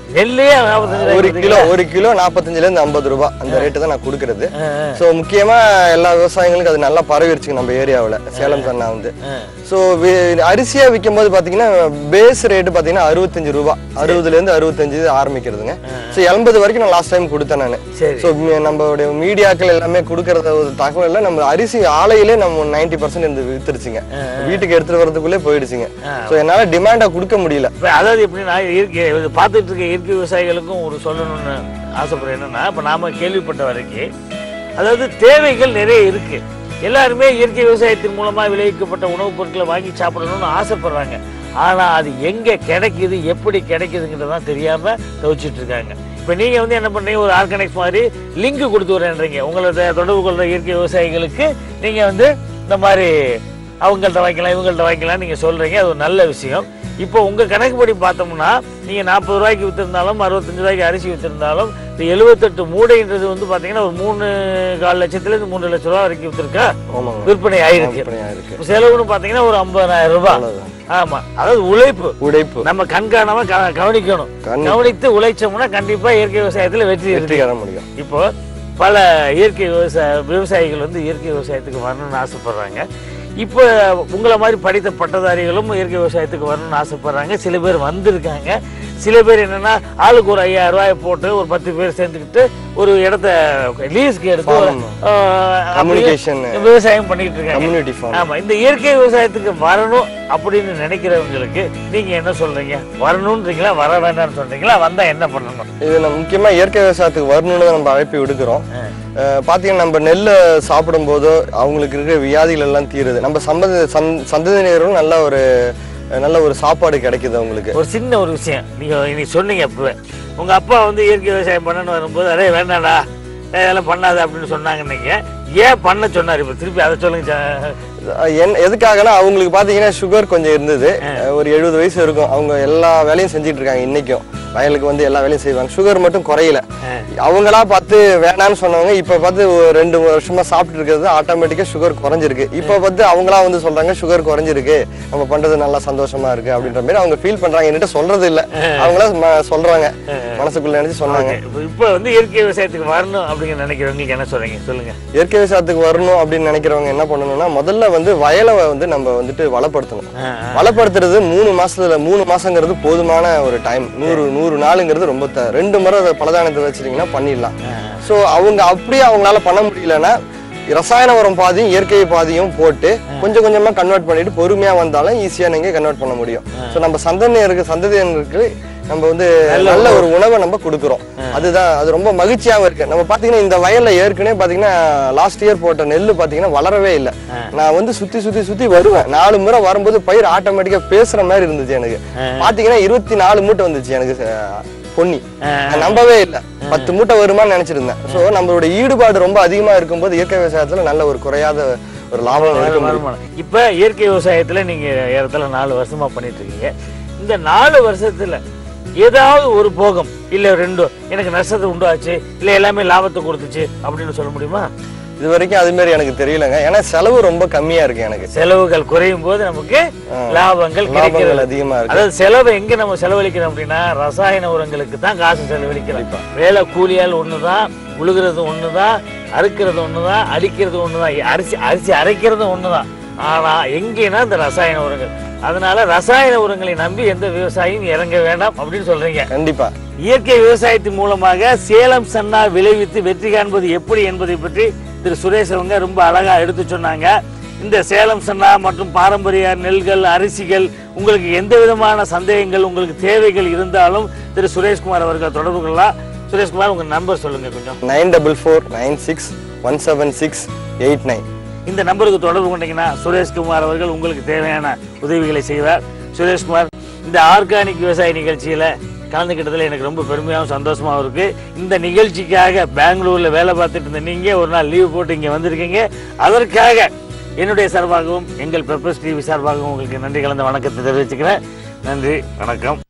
நெல்லே நாற்பத்தஞ்சு ஒரு ரூபாய்க்கு கிலோ ஒரு கிலோ நாற்பத்தஞ்சுல இருந்து ஐம்பது ரூபாய் அந்த ரேட்டு தான் நான் கொடுக்கறது ஆ, ஆ. ஸோ முக்கியமா எல்லா விவசாயிகளுக்கும் அது நல்லா பரவிருச்சுங்க நம்ம ஏரியாவில் சேலம் சன்னா வந்து ஆ. ஸோ அரிசியா விற்கும் போது பார்த்தீங்கன்னா பேஸ் ரேட்டு பார்த்தீங்கன்னா அறுபத்தஞ்சு ரூபா அறுபதுல இருந்து அறுபத்தஞ்சு ஆரம்பிக்கிறதுங்க ஸோ எண்பது வரைக்கும் நான் லாஸ்ட் டைம் கொடுத்தேன் நான் சரி ஸோ நம்மளுடைய மீடியாக்கள் எல்லாமே கொடுக்கறத ஒரு தகவல்ல நம்ம அரிசி ஆலையிலே நம்ம நைன்டி பர்சன்ட் இருந்து வித்துருச்சுங்க வீட்டுக்கு எடுத்துட்டு வரதுக்குள்ளே போயிடுச்சுங்க ஸோ என்னால டிமாண்டா கொடுக்க முடியல இப்போ அதாவது எப்படின்னா இயற்கை இது பார்த்துட்டு இருக்க இயற்கை விவசாயிகளுக்கும் ஒரு சொல்லணும்னு ஆசைப்படுறேன் என்னன்னா இப்போ நாம கேள்விப்பட்ட வரைக்கும் அதாவது தேவைகள் நிறைய இருக்கு எல்லாருமே இயற்கை விவசாயத்தின் மூலமா விளைவிக்கப்பட்ட உணவுப் பொருட்களை வாங்கி சாப்பிடணும்னு ஆசைப்படுறாங்க ஆனா அது எங்க கிடைக்குது எப்படி கிடைக்குதுங்கிறதான் தெரியாம தவிச்சிட்டு இருக்காங்க இப்போ நீங்க வந்து என்ன பண்றீங்க ஒரு ஆர்கானிக்ஸ் மாதிரி லிங்க் கொடுத்து வரேன்றீங்க உங்களோட தொடர்பு கொள்ற இயற்கை விவசாயிகளுக்கு நீங்க வந்து இந்த மாதிரி அவங்கள்ட்ட வாங்கிக்கலாம் இவங்கள்ட்ட வாங்கிக்கலாம் நீங்க சொல்றீங்க அது ஒரு நல்ல விஷயம் இப்போ உங்க கணக்குப்படி பார்த்தோம்னா நீங்க நாற்பது ரூபாய்க்கு வித்திருந்தாலும் அறுபத்தஞ்சு ரூபாய்க்கு அரிசி வித்திருந்தாலும் இந்த எழுபத்தெட்டு மூடைன்றது வந்து பாத்தீங்கன்னா ஒரு மூணு கால் லட்சத்துல இருந்து மூன்று லட்ச ரூபா வரைக்கும் வித்திருக்கா ஆமாங்க விற்பனை ஆயிருக்கு விற்பனையா இருக்கு இப்ப செலவுன்னு பாத்தீங்கன்னா ஒரு ஐம்பதாயிரம் ரூபாய் அவ்வளவுதான். ஆமா அதாவது உழைப்பு உடைப்பு நம்ம கண்காணாம க- கவனிக்கணும் கண் கவனித்து உழைச்சோம்னா கண்டிப்பா இயற்கை விவசாயத்துல வெற்றி இருக்கு வெற்றி காண முடியும் இப்போ பல இயற்கை விவசாய விவசாயிகள் வந்து இயற்கை விவசாயத்துக்கு வரணும்னு ஆசைப்படுறாங்க இப்போ உங்களை மாதிரி படித்த பட்டதாரிகளும் இயற்கை விவசாயத்துக்கு வரணும்னு ஆசைப்படுறாங்க சில பேர் வந்திருக்காங்க சில பேர் என்னன்னா ஆளுக்கு ஒரு ஐயாயிரம் ரூபாயை போட்டு ஒரு பத்து பேர் சேர்ந்துக்கிட்டு ஒரு இடத்த லீஸ்க்கு எடுத்து ஒரு, ஆமா. ஆஹ், அப்படியே கம்யூனிகேஷன் விவசாயம் பண்ணிட்டு இருக்காங்க கம்யூனிட்டி ஃபார்ம் ஆமா இந்த இயற்கை விவசாயத்துக்கு வரணும் அப்படின்னு நினைக்கிறவங்களுக்கு நீங்க என்ன சொல்றீங்க வரணும்ன்றீங்களா வர வேண்டாம்னு சொல்றீங்களா வந்தா என்ன பண்ணணும் இது நம்ம முக்கியமா இயற்கை விவசாயத்துக்கு வரணும்னு தான் நம்ம அழைப்பு விடுக்கிறோம் அஹ் பாத்தீங்கன்னா நம்ம நெல்லை சாப்பிடும் போதோ அவங்களுக்கு இருக்கிற வியாதிகள் எல்லாம் தீருது நம்ம சம்பந்த சந்- சந்ததியினரும் நல்ல ஒரு நல்ல ஒரு சாப்பாடு கிடைக்குது அவங்களுக்கு ஒரு சின்ன ஒரு விஷயம் நீங்க இன்னைக்கு சொன்னீங்க இப்பவே உங்க அப்பா வந்து இயற்கை விவசாயம் பண்ணணும்னு வரும்போது அரே வேண்டாடா ஏய், இதெல்லாம் பண்ணாத அப்படின்னு சொன்னாங்க நீங்க ஏன் பண்ண சொன்னாரு இப்ப திருப்பி அதை சொல்லுங்க சா- என் எதுக்காகனா அவங்களுக்கு பாத்தீங்கன்னா சுகர் கொஞ்சம் இருந்தது ஒரு எழுபது வயசு இருக்கும் அவங்க எல்லா வேலையும் செஞ்சுட்டு இருக்காங்க இன்னைக்கும் வயலுக்கு வந்து எல்லா வேலையும் செய்வாங்க சுகர் மட்டும் குறையல அவங்களா பார்த்து வேணாம்னு சொன்னவங்க இப்ப பார்த்து ஒரு ரெண்டு வருஷமா சாப்பிட்டு இருக்கிறது ஆட்டோமேட்டிக்கா சுகர் குறைஞ்சிருக்கு இப்ப பார்த்து அவங்களா வந்து சொல்றாங்க சுகர் குறைஞ்சிருக்கு நம்ம பண்றது நல்லா சந்தோஷமா இருக்கு அப்படின்ற மாதிரி அவங்க ஃபீல் பண்றாங்க என்கிட்ட சொல்றது இல்ல அவங்களா ம- சொல்றாங்க மனசுக்குள்ள நினைச்சு சொன்னாங்க இப்ப- இப்ப வந்து இயற்கை விவசாயத்துக்கு வரணும் அப்படின்னு நினைக்கிறவங்களுக்கு என்ன சொல்றீங்க சொல்லுங்க இயற்கை விவசாயத்துக்கு வரணும் அப்படின்னு நினைக்கிறவங்க என்ன பண்ணணும்னா முதல்ல வந்து வயலை வந்து நம்ம வந்துட்டு வளப்படுத்தணும் ஆ, வளப்படுத்துறது மூணு மாசத்துல மூணு மாசங்கிறது போதுமான ஒரு டைம் நூறு நூறு நாளுங்கிறது ரொம்ப த- ரெண்டு முறை அதை பலதானத்தை வச்சிருக்கீங்கன்னா பண்ணிடலாம் ஸோ அவங்க அப்படியே அவங்களால பண்ண முடியலன்னா ரசாயன உரம் பாதியும் இயற்கை பாதியும் போட்டு கொஞ்சம் கொஞ்சமா கன்வெர்ட் பண்ணிட்டு பொறுமையா வந்தாலும் ஈஸியா நீங்க கன்வெர்ட் பண்ண முடியும் ஸோ நம்ம சந்ததியினருக்கு சந்ததியினருக்கு நம்ம வந்து நல்ல ஒரு உணவை நம்ம கொடுக்குறோம் அதுதான் அது ரொம்ப மகிழ்ச்சியாவும் இருக்கு நம்ம பாத்தீங்கன்னா இந்த வயல்ல ஏற்கனவே பாத்தீங்கன்னா லாஸ்ட் இயர் போட்ட நெல் பாத்தீங்கன்னா வளரவே இல்லை நான் வந்து சுத்தி சுத்தி சுத்தி வருவேன் நாலு முறை வரும்போது பயிர் ஆட்டோமேட்டிக்கா பேசுற மாதிரி இருந்துச்சு எனக்கு பாத்தீங்கன்னா இருபத்தி நாலு மூட்டை வந்துச்சு எனக்கு அஹ், பொன்னி நான் நம்பவே இல்லை பத்து மூட்டை வருமான்னு நினைச்சிருந்தேன் ஸோ நம்மளோட ஈடுபாடு ரொம்ப அதிகமா இருக்கும்போது இயற்கை விவசாயத்துல நல்ல ஒரு குறையாத ஒரு லாபம் எடுக்க முடியும் வருமானம் இப்ப இயற்கை விவசாயத்துல நீங்க ஏறத்தாழ நாலு வருஷமா பண்ணிட்டு இருக்கீங்க இந்த நாலு வருஷத்துல ஏதாவது ஒரு போகம் இல்ல ரெண்டோ எனக்கு நஷ்டத்தை உண்டாச்சு இல்ல எல்லாமே லாபத்தை கொடுத்துச்சு அப்படின்னு சொல்ல முடியுமா இது வரைக்கும் அது மாதிரி எனக்கு தெரியலங்க ஏன்னா செலவு ரொம்ப கம்மியா இருக்கு எனக்கு செலவுகள் குறையும் போது நமக்கு லாபங்கள் லாபங்கள் கிடைக்கிறது அதிகமா இருக்கு அதாவது செலவை எங்க நம்ம செலவழிக்கிறோம் அப்படின்னா ரசாயன உரங்களுக்கு தான் காசு செலவழிக்கிறோம் வேலை கூலியால் ஒண்ணுதான் உழுகிறது ஒண்ணுதான் அறுக்கிறது ஒண்ணுதான் அடிக்கிறது ஒண்ணுதான் அரிசி அரிசி அரைக்கிறது ஒண்ணுதான் ஆனா எங்கேனா இந்த ரசாயன உரங்கள் அதனால ரசாயன உரங்களை நம்பி எந்த விவசாயியும் இறங்க வேண்டாம் அப்படின்னு சொல்றீங்க கண்டிப்பா இயற்கை விவசாயத்தின் மூலமாக சேலம் சன்னா விளைவித்து வெற்றி காண்பது எப்படி என்பதை பற்றி திரு சுரேஷ் அவங்க ரொம்ப அழகா எடுத்து சொன்னாங்க இந்த சேலம் சன்னா மற்றும் பாரம்பரிய நெல்கள் அரிசிகள் உங்களுக்கு எந்த விதமான சந்தேகங்கள் உங்களுக்கு தேவைகள் இருந்தாலும் திரு சுரேஷ்குமார் அவர்கள் தொடர்பு கொள்ளலாம் சுரேஷ்குமார் உங்க நம்பர் சொல்லுங்க கொஞ்சம் nine double four nine six one seven six eight nine இந்த நம்பருக்கு தொடர்பு கொண்டீங்கன்னா சுரேஷ்குமார் அவர்கள் உங்களுக்கு தேவையான உதவிகளை செய்வார் சுரேஷ்குமார் இந்த ஆர்கானிக் விவசாய நிகழ்ச்சியில கலந்துக்கிட்டதுல எனக்கு ரொம்ப பெருமையாகவும் சந்தோஷமாகவும் இருக்கு இந்த நிகழ்ச்சிக்காக பெங்களூர்ல வேலை பார்த்துட்டு இருந்த நீங்க ஒரு நாள் லீவ் போட்டு இங்க வந்திருக்கீங்க அதற்காக என்னுடைய சார்பாகவும் எங்கள் பெப்பர்ஸ் டிவி சார்பாகவும் உங்களுக்கு நன்றி கலந்த வணக்கத்தை தெரிவிச்சுக்கிறேன் நன்றி வணக்கம்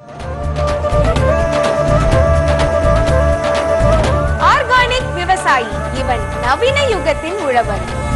ஆர்கானிக் விவசாயி இவன் நவீன யுகத்தின் உழவன்